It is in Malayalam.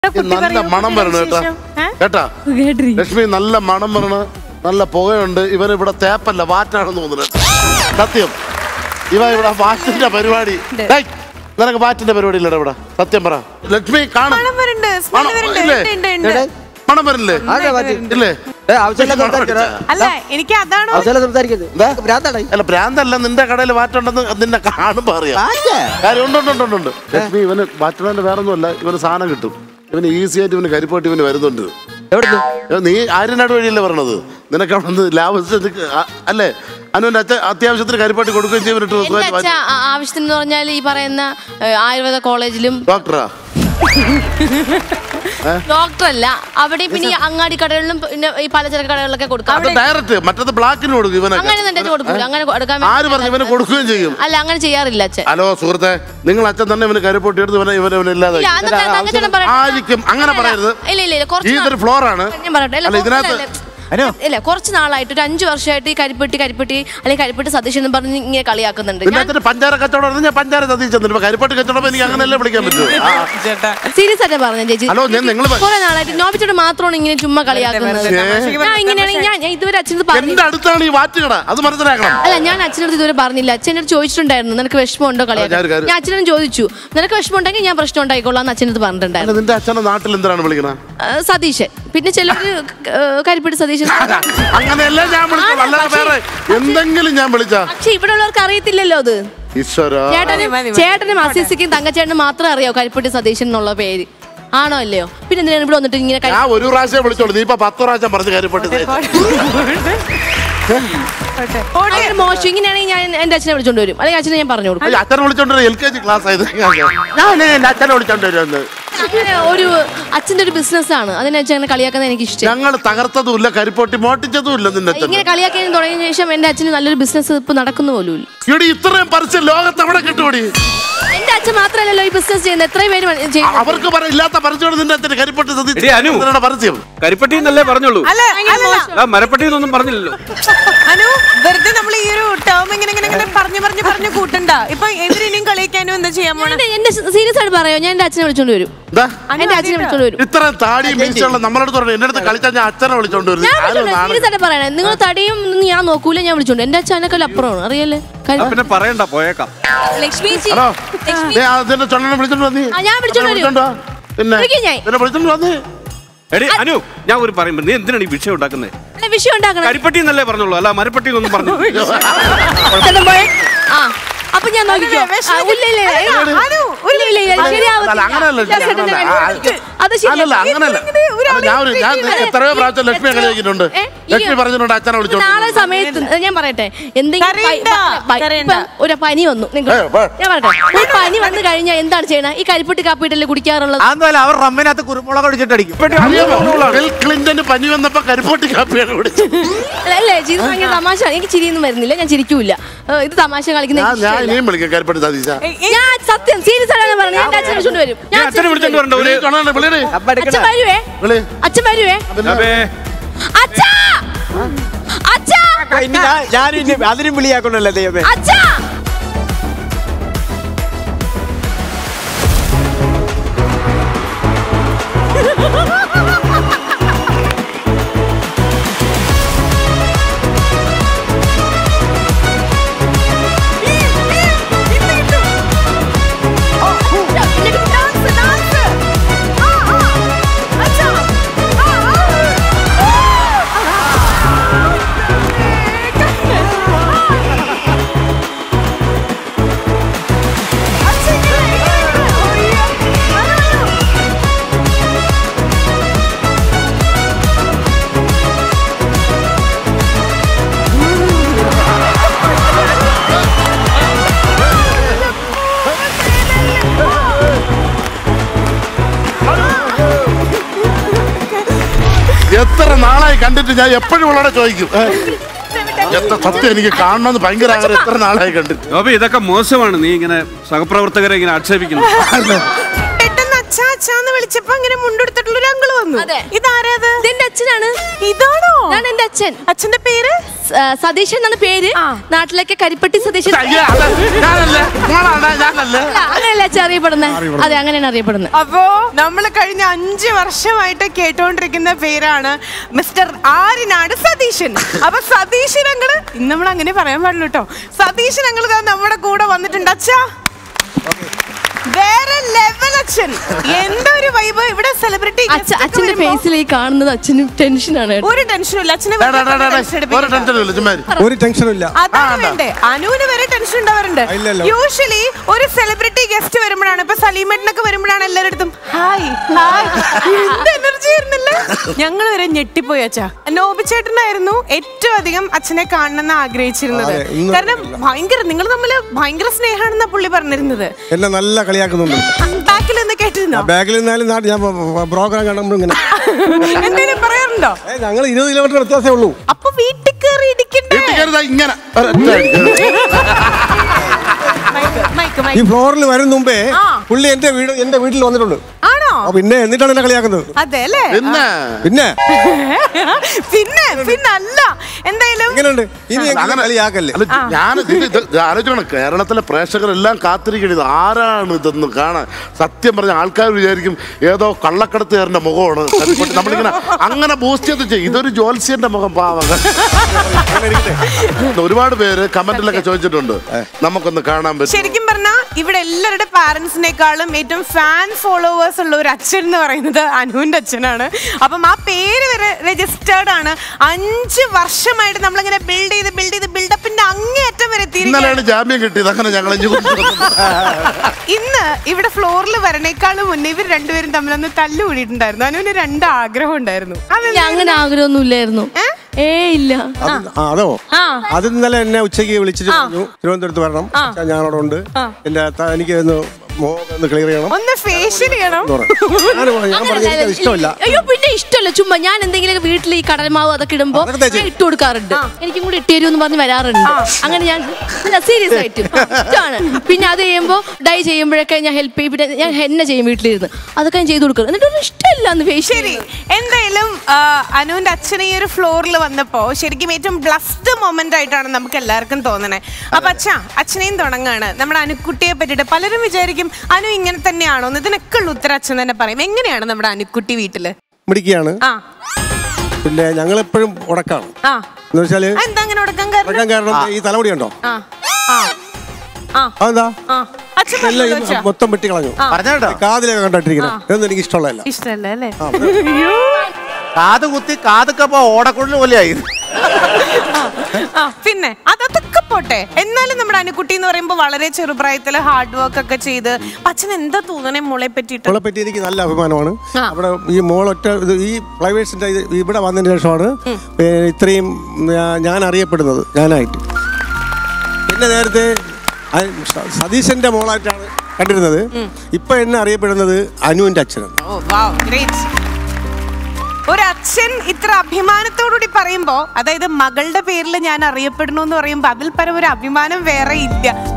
കുട്ടി നല്ല പറയൂ, മണം വരണം കേട്ടാ വിശേഷം. ഏ? കേട്ടാ കേട്ടിരി. ലക്ഷ്മി നല്ല മണം വരണ നല്ല പുകയുണ്ട് ഇവൻ ഇവിടെ തേപ്പല്ല വാറ്റാണെന്ന് തോന്നുന്നത് സത്യം ഇവ ഇവിടെ വാറ്റിന്റെ പരിപാടി ഡേയ്, നിനക്ക് വാറ്റിന്റെ പരിപാടി ഇല്ലടാ ഇവിടെ സത്യം പറ ലക്ഷ്മി കാണും മണം വരുന്നുണ്ട്, smell മണം- വരുന്നുണ്ട്. ഇല്ലേ? ഉണ്ട്, ഉണ്ട്, ഉണ്ട്. മണം വരില്ലേ ആരാ മാറ്റി? ഇല്ലേ ഏ, ആവശ്യമില്ല സംസാരിക്കരുത്. അല്ല എനിക്ക് അതാണോ ആവശ്യമില്ല സംസാരിക്കരുത്. എന്താ? ഭ്രാന്താടാ ഈ. അല്ല ഭ്രാന്തല്ല നിന്റെ കടയിൽ വാറ്റുണ്ടെന്ന് നിന്നെ കാണുമ്പോ അറിയാം ആച്ചേ. കാര്യം ഉണ്ട് ഉണ്ട്, ഉണ്ട് ഉണ്ട് ഉണ്ട് ലക്ഷ്മി ഇവന് വാറ്റണന്റെ വേറെ ഒന്നുമല്ല ഇവന് സാധനം കിട്ടും ഇവന് ഈസി ആയിട്ട് ഇവന് കരിപ്പോട്ടി ഇവന് വരുന്നുണ്ട് എവിടുന്ന്? ഏ, നീ ആര്യനാട് വഴിയല്ലേ പറഞ്ഞത് നിനക്ക് അവിടെ നിന്ന് ലാഭത്തിന് അല്ലേ അനുവിന്റെ അച്ഛൻ അത്യാവശ്യത്തിന് കരിപ്പാട്ടി കൊടുക്കുകയും ചെയ്യും ഇവന് എന്റെ ഡ്രസ്സ് അച്ഛ വാങ്ങി- ആ- ആവശ്യത്തിന് എന്ന് പറഞ്ഞാൽ ഈ പറയുന്ന ഏ, ആയുർവേദ കോളേജിലും ഡോക്ടറാ ഡോക്ടറല്ല അവിടെ പിന്നെ ഈ അങ്ങാടി കടകളിലും പിന്നെ ഈ പലചരക്ക് കടകളിലൊക്കെ കൊടുക്കാം അത് ഡയറക്റ്റ് മറ്റത് ബ്ലാക്കിന് കൊടുക്കും ഇവനൊക്കെ അങ്ങനെ എന്റെ അച്ഛൻ കൊടുക്കൂല അങ്ങനെ കൊടുക്കാൻ ആര് പറഞ്ഞു ഇവന് കൊടുക്കുകയും ചെയ്യും അല്ല അങ്ങനെ ചെയ്യാറില്ല അച്ഛൻ ഹലോ സുഹൃത്തെ നിങ്ങൾ അച്ഛൻ തന്നെ ഇവന് കരിപ്പൊട്ടി എടുത്ത് ഇവനെ ഇവനെ ഇവനെ ഇല്ലാതെ ഇല്ല അന്നത്തെ തങ്കച്ചേട്ടൻ പറയട്ടെ. ആയിരിക്കും അങ്ങനെ അല്ല, പറയരുത് ഇല്ല ഇല്ല ഇല്ല കുറച്ച് ഇതൊരു നാൾ- ഫ്ലോർ ആണ് ഞാൻ പറയട്ടെ അല്ല, അല്ല ഇതിനകത്ത് അല്ല, ഇല്ല കുറച്ച് നാളായിട്ട് ഒരു അഞ്ചു വർഷമായിട്ട് ഈ കരിപ്പെട്ടി കരിപ്പെട്ടി അല്ലെങ്കിൽ കരിപ്പെട്ടി സതീഷ് എന്ന് പറഞ്ഞ് ഇങ്ങനെ കളിയാക്കുന്നുണ്ട് പിന്നെ ഞാൻ അച്ഛന് പഞ്ചാര കച്ചവടം ആയിരുന്നു, ഞാൻ പഞ്ചാര സതീശൻ ഇപ്പൊ കരിപ്പട്ടി കച്ചവടം എനിക്ക് അങ്ങനെയല്ലേ വിളിക്കാൻ പറ്റൂ ആ. സീരിയസ് ആയിട്ട് പറഞ്ഞു ചേച്ചി ഹലോ, ഞാൻ നിങ്ങള് പ- കുറെ നാളായിട്ട് നോബിച്ചോട് മാത്രമാണ് ഇങ്ങനെ ചുമ്മാ കളിയാക്കുന്നത് ഞാൻ ഇങ്ങനെയാണെങ്കിൽ ഞാൻ ഞാൻ ഇതുവരെ അച്ഛനത് പറഞ്ഞു എന്റെ അടുത്താണ് ഈ വാറ്റുകട അത് മനസ്സിലാക്കണം അല്ല ഞാൻ അച്ഛനടുത്ത് ഇതുവരെ പറഞ്ഞില്ല അച്ഛനോട് ചോദിച്ചിട്ടുണ്ടായിരുന്നു നിനക്ക് വിഷമമുണ്ടോ ആ, ഞാനൊരു കളിയാക്കാൻ കാര്യം- ഞാൻ അച്ഛനോട് ചോദിച്ചു നിനക്ക് വിഷമമുണ്ടെങ്കിൽ ഞാൻ പ്രശ്നം ഉണ്ടായിക്കോളാം എന്ന് അച്ഛനടുത്ത് അല്ല പറഞ്ഞിട്ടുണ്ടായിരുന്നു നിന്റെ അച്ഛന്റെ നാട്ടിൽ എന്തിനാണ് വിളിക്കണ ആ, സതീശൻ പിന്നെ ചിലര് കരിപ്പെട്ടി സതീശൻ അങ്ങനെയല്ല ഞാൻ വിളിച്ചത് അല്ലാതെ വേറെ എന്തെങ്കിലും ഞാൻ വിളിച്ച പക്ഷെ ഇവിടെ ഉള്ളവർക്ക് അറിയത്തില്ലല്ലോ അത് ഈശ്വര ചേട്ടനും മതി, മതി. ചേട്ടനും അസീസിക്കും തങ്കച്ചേട്ടനും മാത്രമേ അറിയാവൂ കരിപ്പെട്ടി സതീശൻ എന്നുള്ള പേര് ആണോ അല്ലയോ പിന്നെ എന്തിനാണ് ഇവിടെ വന്നിട്ട് ഇങ്ങനെ കരി- ഞാൻ ഒരു പ്രാവശ്യം വിളിച്ചോളൂ നീ ഇപ്പൊ പത്ത് പ്രാവശ്യം പറഞ്ഞു കരിപ്പട്ടി ഭയങ്കര മോശം ഇങ്ങനെയാണെങ്കിൽ ഞാൻ എന്റെ അച്ഛനെ വിളിച്ചോണ്ട് വരും അല്ലെങ്കിൽ അച്ഛനെ ഞാൻ പറഞ്ഞു കൊടുക്കും അച്ഛനെ വിളിച്ചോണ്ട് എൽ കെ ജി ക്ലാസ് ആയത് ഞാൻ എന്റെ അച്ഛനെ വിളിച്ചോണ്ട് വരുമെന്ന് അങ്ങനെ ഒരു അച്ഛന്റെ ഒരു ബിസിനസ് ആണ് അതിനെ വെച്ച് അങ്ങനെ കളിയാക്കുന്നത് എനിക്ക് ഇഷ്ടം ഞങ്ങൾ തകർത്തതും ഇല്ല കരിപ്പൊട്ടി മോട്ടിച്ചതും ഇല്ല നിന്റെ അച്ഛൻ ഇങ്ങനെ കളിയാക്കാൻ തുടങ്ങിയ ശേഷം എന്റെ അച്ഛന് നല്ലൊരു ബിസിനസ് ഇപ്പൊ നടക്കുന്ന പോലും ഇല്ല ഇവിടെ ഇത്രയും പരസ്യം ലോകത്ത് എവിടെ കിട്ടുപടി എന്റെ അച്ഛൻ മാത്രമല്ലല്ലോ ഈ ബിസിനസ് ചെയ്യുന്നത് എത്രയും പേര് മ- ചെയ്യുന്നു അവർക്ക് പറ ഇല്ലാത്ത പരസ്യമാണ് നിന്റെ അച്ഛന് കരിപ്പൊട്ടി സതി എടി, അനു. എന്തിനാണ് പരസ്യം കരിപ്പട്ടി എന്നല്ലേ പറഞ്ഞുള്ളൂ അല്ല അല്ലല്ല. ആ മരപ്പട്ടി എന്നൊന്നും പറഞ്ഞില്ലല്ലോ അനു വെറുതെ നമ്മൾ ഈ ഒരു ടേം ഇങ്ങനെ ഇങ്ങനെ ഇങ്ങനെ പറഞ്ഞു പറഞ്ഞു പറഞ്ഞു കൂട്ടണ്ട ഇപ്പൊ എന്തിനും കളിക്കാനും എന്താ ചെയ്യാൻ പോണ എന്റെ- എന്റെ സീരിയസ് ആയിട്ട് പറയാം ഞാൻ എന്റെ അച്ഛനെ വിളിച്ചോണ്ട് വരും എന്താ എന്റെ അച്ഛനെ വിളിച്ചോണ്ട് വരും ഇത്രയും താടിയും മീശയുള്ള നമ്മളടുത്ത് പറഞ്ഞു എന്റെ അടുത്ത് കളിച്ചാൽ ഞാൻ അച്ഛനെ വിളിച്ചോണ്ട് വരും ഞാൻ ആരും വിളിച്ചോണ്ട് നാളെ സീരിയസ് ആയിട്ട് പറയണേ നിങ്ങൾ തടിയും ഒന്നും ഞാൻ നോക്കൂല ഞാൻ വിളിച്ചോണ്ട് എന്റെ അച്ഛനൊക്കെ അപ്പുറമാണ് അറിയല്ലേ ആ, പിന്നെ പറയണ്ട പോയേക്കാം ലക്ഷ്മി ഹലോ ദേ, അതിന്റെ ചൊണ്ണനെ വിളിച്ചോണ്ട് വന്നീ ആ, ഞാൻ വിളിച്ചോണ്ട് അവനെ വരും. വിളിച്ചോണ്ട് വാ. പിന്നെ വിളിക്കാം ഞാൻ. പിന്നെ വിളിച്ചോണ്ട് വന്നേ എടി അനു ഞാൻ ഒരു പറയുമ്പോ നീ എന്തിനാണ് ഈ വിഷയം ഉണ്ടാക്കുന്നത് അല്ല, വിഷയം ഉണ്ടാക്കണം കരിപ്പട്ടി എന്നല്ലേ പറഞ്ഞുള്ളൂ അല്ല മരപ്പട്ടി എന്നൊന്നും പറഞ്ഞു ചേട്ടൻ പോയെ? ആ അപ്പൊ ഞാൻ നോക്കിക്കോ ആ, ഇല്ല, ഇല്ല, ഇല്ല. അനു, ഒരു ഇല്ല, ഇല്ല, ഇല്ല, ശരിയാവത്തില്ല. അല്ല, അങ്ങനെയല്ല, ഞാൻ ചേട്ടന്റെ അങ്ങനെയല്ല. കാര്യം ആ, നോക്കിക്കോ. അത് ശരിയാ. അല്ലല്ല അങ്ങനല്ല അല്ല, ഞാൻ ഒരു ഞാൻ എത്രയോ പ്രാവശ്യം ലക്ഷ്മിയെ കളിയാക്കിയിട്ടുണ്ട് ഏ, ഈ- ലക്ഷ്മി പറഞ്ഞിട്ടുണ്ട് അച്ഛനെ വിളിച്ചോണ്ട് നാളെ സമയത്ത് ഞാൻ പറയട്ടെ എന്തെങ്കിലും കരയണ്ട, പ- പ- കരയണ്ട. ഇപ്പം ഒരു പനി വന്നു നിങ്ങൾ ഏ, വാ. ഞാൻ പറയട്ടെ ഒരു പനി വന്നു കഴിഞ്ഞാൽ എന്താണ് ചെയ്യണത് ഈ കരിപ്പെട്ടി കാപ്പിയിട്ടല്ലേ കുടിക്കാറുള്ളത് അതൊന്നുമല്ല അവർ റമ്മിനകത്ത് കുരുമുളക് ഒഴിച്ചിട്ട് അടിക്കും അറിയാമോ? ബിൽ ക്ലിന്റന് പനി വന്നപ്പോ കരിപ്പൊട്ടി കാപ്പിയാണ് വിളിച്ചത് അല്ല, അല്ലേ ഇത് ഭയങ്കര തമാശ എനിക്ക് ചിരിയൊന്നും വരുന്നില്ല ഞാൻ ചിരിക്കൂല ഏ, ഇത് തമാശ കളിക്കുന്ന ഞാൻ എനിക്ക് ഞാൻ ഇഷ്ടമല്ല. ഇനിയും വിളിക്കാം കരിപ്പൊട്ടി സതീശ ഞാൻ സത്യം സീരിയസ് ആണ് പറഞ്ഞത് ഞാൻ അച്ഛനെ വിളിച്ചോണ്ട് വരും നീ അച്ഛനെ വിളിച്ചോണ്ട് വരണ്ട ഒരു വിളി വിളി അച്ഛൻ വരുവേ വിളി അച്ഛൻ വരുവേ അബേ അച്ഛാ അച്ഛാ ഞാൻ അതിനും വിളിയാക്കണല്ലോ ദൈവമേ അച്ഛാ എത്ര നാളായി കണ്ടിട്ട് ഞാൻ എപ്പോഴും ഉള്ളടെ ചോദിക്കും ഏ, എത്ര സത്യം എനിക്ക് കാണണമെന്ന് ഭയങ്കര ആഗ്രഹം എത്ര നാളായി കണ്ടിട്ട് അപ്പൊ ഇതൊക്കെ മോശമാണ് നീ ഇങ്ങനെ സഹപ്രവർത്തകരെ ഇങ്ങനെ ആക്ഷേപിക്കുന്നു പെട്ടെന്ന് അച്ഛാ അച്ഛാന്ന് വിളിച്ചപ്പോ ഇങ്ങനെ മുണ്ടെടുത്തിട്ടുള്ള ഒരു അങ്കിള് വന്നു അതെ. ഇതാരത് ഇതെന്റെ അച്ഛനാണ് ഇതാണോ ഞാൻ എന്റെ അച്ഛൻ അച്ഛന്റെ പേര് സ- ആ, സതീശൻ എന്നാണ് പേര് ആ. നാട്ടിലേക്ക് കരിപ്പട്ടി സതീശൻ അയ്യോ, അത് ഞാനല്ലേ മോളാണ് ഞാനല്ലേ അല്ല, അങ്ങനെയല്ല അച്ഛൻ അറിയപ്പെടുന്നത് അതെ അങ്ങനെയാണ് അറിയപ്പെടുന്നത് അപ്പോ നമ്മൾ കഴിഞ്ഞ അഞ്ച് വർഷമായിട്ട് കേട്ടോണ്ടിരിക്കുന്ന പേരാണ് മിസ്റ്റർ ആര്യനാട് സതീശൻ അപ്പൊ സതീശൻ അങ്ങള് ഇന്ന് നമ്മൾ അങ്ങനെ പറയാൻ പാടില്ല കേട്ടോ സതീശൻ അങ്ങള് ദാ നമ്മുടെ കൂടെ വന്നിട്ടുണ്ട് അച്ഛാ വേറെ ലെവൽ അച്ഛൻ എന്തൊരു വൈബ് ഇവിടെ സെലിബ്രിറ്റി അച്ഛ അച്ഛന്റെ ഫേസിൽ ഈ കാണുന്നത് അച്ഛന് ടെൻഷനാണ് കേട്ടോ. ഒരു ടെൻഷനും ഇല്ല അച്ഛനെ ഡാ, ഡാ, ഡാ, ഡാ, ഡാ. ടെൻഷൻ ഒരു എടുപ്പിക്കണ്ട. ടെൻഷനും ഇല്ല ചുമ്മാ ഇരി. ഒരു ടെൻഷനും ഇല്ല അതാണ് വേണ്ടേ അനുവിന് വരെ ടെൻഷൻ ഉണ്ടാവാറുണ്ട് ഇല്ലല്ലോ. യൂഷ്വലി ഒരു സെലിബ്രിറ്റി ഗസ്റ്റ് വരുമ്പോഴാണ് ഇപ്പൊ സലീമേട്ടനൊക്കെ വരുമ്പോഴാണ് എല്ലാവരുടെ ഹായ് ഹായ് എന്ത് എനർജി ആയിരുന്നില്ലേ ഞങ്ങൾ വരെ ഞെട്ടിപ്പോയി അച്ഛാ നോബി ചേട്ടനായിരുന്നു ഏറ്റവും അധികം അച്ഛനെ കാണണമെന്ന് ആഗ്രഹിച്ചിരുന്നത് അതെ, ഇന്ന് കാരണം ഭയങ്കര നിങ്ങൾ തമ്മിൽ ഭയങ്കര സ്നേഹമാണെന്നാ പുള്ളി പറഞ്ഞിരുന്നത് എന്നെ നല്ല കളിയാക്കുന്നുണ്ട് ബാക്കിൽ നിന്ന് കേട്ടിരുന്നോ ബാഗിൽ നിന്നാലും നാ- ഞാൻ പ്രോഗ്രാം കാണുമ്പോൾ ഇങ്ങനെ എന്തെങ്കിലും പറയാറുണ്ടോ ഏ ഞങ്ങൾ ഇരുപത് കിലോമീറ്റർ വ്യത്യാസമേ ഉള്ളൂ അപ്പൊ വീട്ടിൽ കയറി ഇടിക്കണ്ടേ വീട്ടിൽ കയറി ദാ ഇങ്ങനെ ഒരൊറ്റ അടി. മൈക്ക് മൈക്ക് ഈ മൈക്ക് ഫ്ലോറിൽ വരും മുമ്പേ ആ. പുള്ളി എന്റെ വീട് എന്റെ വീട്ടിൽ വന്നിട്ടുണ്ട് ആണോ ആ, പിന്നെ എന്നിട്ടാണ് എന്നെ കളിയാക്കുന്നത് അതെ അല്ലേ പിന്നെ പിന്നെ പിന്നെ പിന്നെ അല്ല എന്തായാലും എങ്ങനെയുണ്ട് ഇനി എങ്ങനെ കളിയാക്കല്ലേ അല്ല ഞാൻ ഇത് ഇത് ഇത് ആലോചിക്കണം കേരളത്തിലെ പ്രേക്ഷകരെല്ലാം കാത്തിരിക്കണം ഇത് ആരാണ് ഇതെന്ന് കാണാൻ സത്യം പറഞ്ഞ ആൾക്കാർ വിചാരിക്കും ഏതോ കള്ളക്കടത്തുകാരന്റെ മുഖമാണ് കരിപ്പട്ടി. നമ്മളിങ്ങനെ അങ്ങനെ ബൂസ്റ്റ് ചെയ്ത് ചെയ്യും ഇതൊരു ജോത്സ്യന്റെ മുഖം പാവം ഒരുപാട് പേര് കമന്റിലൊക്കെ ചോദിച്ചിട്ടുണ്ട് നമുക്കൊന്ന് കാണാൻ പറ്റും ശരിക്കും പറഞ്ഞാൽ ഇവിടെ എല്ലാവരുടെ പാരന്റ്സിനേക്കാളും ഏറ്റവും ഫാൻ ഫോളോവേഴ്സ് ഉള്ള ഒരു അച്ഛൻ എന്ന് പറയുന്നത് അനുവിന്റെ അച്ഛനാണ് അപ്പം ആ പേര് വരെ രജിസ്റ്റേർഡ് ആണ് അഞ്ച് വർഷമായിട്ട് നമ്മളിങ്ങനെ ബിൽഡ് ചെയ്ത് ബിൽഡ് ചെയ്ത് ബിൽഡപ്പിന്റെ അങ്ങേയറ്റം വരെ എത്തിയിരിക്കുകയാണ് ഇന്നലെയാണ് ജാമ്യം കിട്ടിയത് അങ്ങനെ ഞങ്ങൾ ഇന്ന് ഇവിടെ ഫ്ലോറിൽ വരണേക്കാളും മുന്നേ ഇവർ രണ്ടുപേരും തമ്മിലൊന്ന് തല്ലുകൂടിയിട്ടുണ്ടായിരുന്നു അനുവിന് രണ്ട് ആഗ്രഹം ഉണ്ടായിരുന്നു ഇല്ല, അങ്ങനെ ആഗ്രഹമൊന്നും ഇല്ലായിരുന്നു ഏ ഇല്ല അത് ആ, അതോ ആ. അത് ഇന്നലെ എന്നെ ഉച്ചയ്ക്ക് വിളിച്ചിട്ട് പറഞ്ഞു തിരുവനന്തപുരത്ത് വരണം അച്ഛാ, ഞാനവിടെ ഉണ്ട് എന്റെ ത- എനിക്ക് ഒന്ന് മുഖം ഒന്ന് ക്ലിയർ ചെയ്യണം ഒന്ന് ഫേഷ്യൽ ചെയ്യണം എന്ന് പറഞ്ഞു. ഞാൻ പറഞ്ഞു, ഞാൻ പറഞ്ഞു അങ്ങനെയല്ല, എനിക്ക് ഇഷ്ടമല്ല അയ്യോ പിന്നെ ഇഷ്ടമല്ല ചുമ്മാ ഞാൻ എന്തെങ്കിലും വീട്ടിൽ ഈ കടൽമാവ് അതൊക്കെ ഇടുമ്പോ അതൊക്കെ തേച്ച് ഞാൻ ഇട്ട് കൊടുക്കാറുണ്ട് എനിക്കും കൂടി ഇട്ടേരും എന്ന് പറഞ്ഞ് വരാറുണ്ട് അങ്ങനെ ഞാൻ സീരിയസ് ആയിട്ട് ഇഷ്ടമാണ് പിന്നെ അത് ചെയ്യുമ്പോ ഡൈ ചെയ്യുമ്പോഴൊക്കെ ഞാൻ ഹെൽപ്പ് ചെയ്യും പിന്നെ ഞാൻ ഹെന്നെ ചെയ്യും വീട്ടിലിരുന്ന് അതൊക്കെ ഞാൻ ചെയ്ത് കൊടുക്കും എന്നിട്ട് ഒരു ഇഷ്ടമില്ല എന്ന് ഫേഷ്യൽ ശരി എന്തായാലും ആ, അനുവിന്റെ അച്ഛൻ ഈ ഒരു ഫ്ലോറിൽ വന്നപ്പോ ശരിക്കും ഏറ്റവും ബ്ലസ്ഡ് മൊമെന്റ് ആയിട്ടാണ് നമുക്ക് എല്ലാവർക്കും തോന്നണേ അപ്പൊ അച്ഛാ അച്ഛനെയും തുടങ്ങാണ് നമ്മുടെ അനുക്കുട്ടിയെ പറ്റിയിട്ട് പലരും വിചാരിക്കും അനു ഇങ്ങനെ തന്നെയാണോ എന്ന് ഇതിനൊക്കെ ഉള്ള ഉത്തരം അച്ഛൻ തന്നെ പറയും എങ്ങനെയാണ് നമ്മുടെ അനുക്കുട്ടി വീട്ടില് മിടിക്കുകയാണ് ആ പിന്നെ ഞങ്ങൾ എപ്പോഴും ഉടക്കാണ് ആ എന്ന് വെച്ചാല് ആ, എന്താ അങ്ങനെ ഉടക്കാൻ കാരണം ഉടക്കാൻ കാരണം ഈ തലമുടി ഉണ്ടോ ആ ആ ആ അതെന്താ ആ അച്ഛൻ എല്ലാം പറഞ്ഞോളൂ ഈ അച്ഛാ. മൊത്തം വെട്ടി കളഞ്ഞു പറഞ്ഞോ കാതിലൊക്കെ കണ്ടിട്ടിരിക്കണം ഇതൊന്നും എനിക്ക് ഇഷ്ടമുള്ളതല്ല ഇഷ്ടല്ല അല്ലേ കാത് കുത്തി കാതൊക്കെ ഇപ്പൊ ഓടക്കുഴൽ പോലെയായി ആ പിന്നെ അതൊക്കെ പോട്ടെ എന്നാലും നമ്മുടെ അനുക്കുട്ടി എന്ന് പറയുമ്പോൾ വളരെ ചെറുപ്രായത്തില് ഹാർഡ് വർക്ക് ഒക്കെ ചെയ്ത് അച്ഛൻ എന്താ തോന്നണേ മോളെ പറ്റിയിട്ട് മോളെ പറ്റി എനിക്ക് നല്ല അഭിമാനമാണ് ആ. അവിടെ ഈ മോൾ ഒറ്റ ഇത് ഈ ഫ്ലൈവേഴ്സിന്റെ ഇത് ഇവിടെ വന്നതിന് ശേഷമാണ് ഏ, ഇത്രയും ഞാ- ഞാൻ അറിയപ്പെടുന്നത് ഞാനായിട്ട് പിന്നെ നേരത്തെ അ- സ- സതീശന്റെ മോളായിട്ടാണ് കണ്ടിരുന്നത് ഇപ്പൊ എന്നെ അറിയപ്പെടുന്നത് അനുവിന്റെ അച്ഛനാണ് ഓ വാവ് ഗ്രേറ്റ് ഒരു അച്ഛൻ ഇത്ര അഭിമാനത്തോടുകൂടി പറയുമ്പോ അതായത് മകളുടെ പേരിൽ ഞാൻ അറിയപ്പെടുന്നു എന്ന് പറയുമ്പോ അതിൽ പരം ഒരു അഭിമാനം വേറെ ഇല്ല